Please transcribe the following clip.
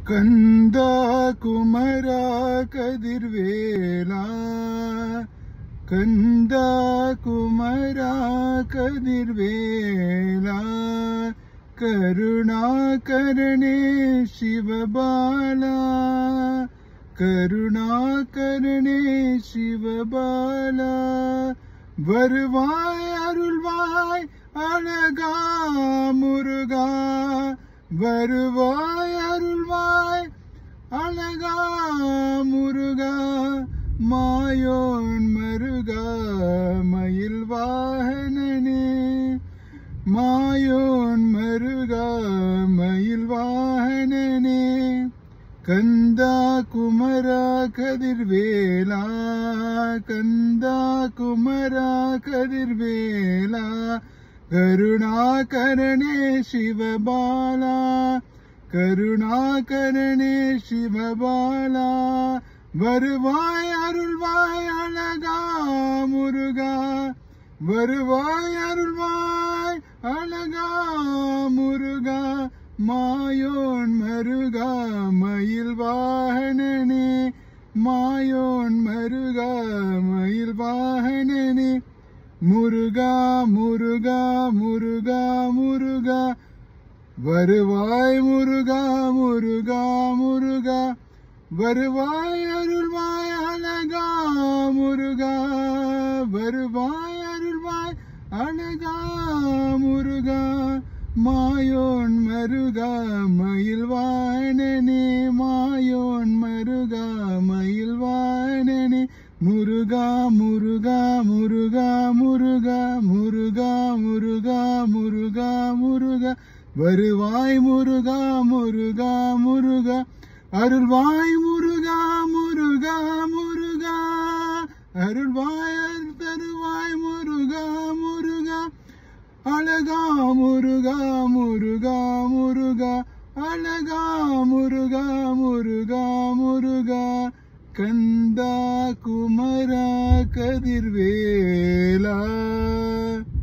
கந்தா குமரா கதிர்வேலா கந்தா குமரா கதிர்வேலா கருணாகரணே சிவபாலா கருணாகரணே சிவபாலா வருவாய் அருள்வாய் அழகா முருகா வருவாய் அருள்வாய் அழகா முருகா மாயோன் மருகா மயில் வாகனனே மாயோன் மருகா மயில் வாகனனே கந்தா குமரா கதிர்வேலா கந்தா குமரா கதிர்வேலா கருணாகரணே சிவபாலா கருணாகரணே சிவபாலா வருவாய் அருள்வாய் அழகா முருகா வருவாய் அருள்வாய் அழகா முருகா மாயோன் மருகா மயில் வாகனனே மாயோன் மருகா மயில் வாகனனே முருகா முருகா முருகா முருகா வருவாய் முருகா முருகா முருகா வருவாய் அருள்வாய் அழகா முருகா வருவாய் அருள்வாய் அழகா முருகா மாயோன் மருகா மயில் வாணனே மாயோன் மருகா மயில் வாணனே முருகா முருகா முருகா முருகா முருகா முருகா முருகா முருகா வருவாய் முருகா முருகா முருகா அருள்வாய் முருகா முருகா முருகா அருள்வாய் அருள் தருவாய் முருகா முருகா அழகா முருகா முருகா முருகா அழகா முருகா முருகா முருகா கந்தா குமரா கதிர்வேலா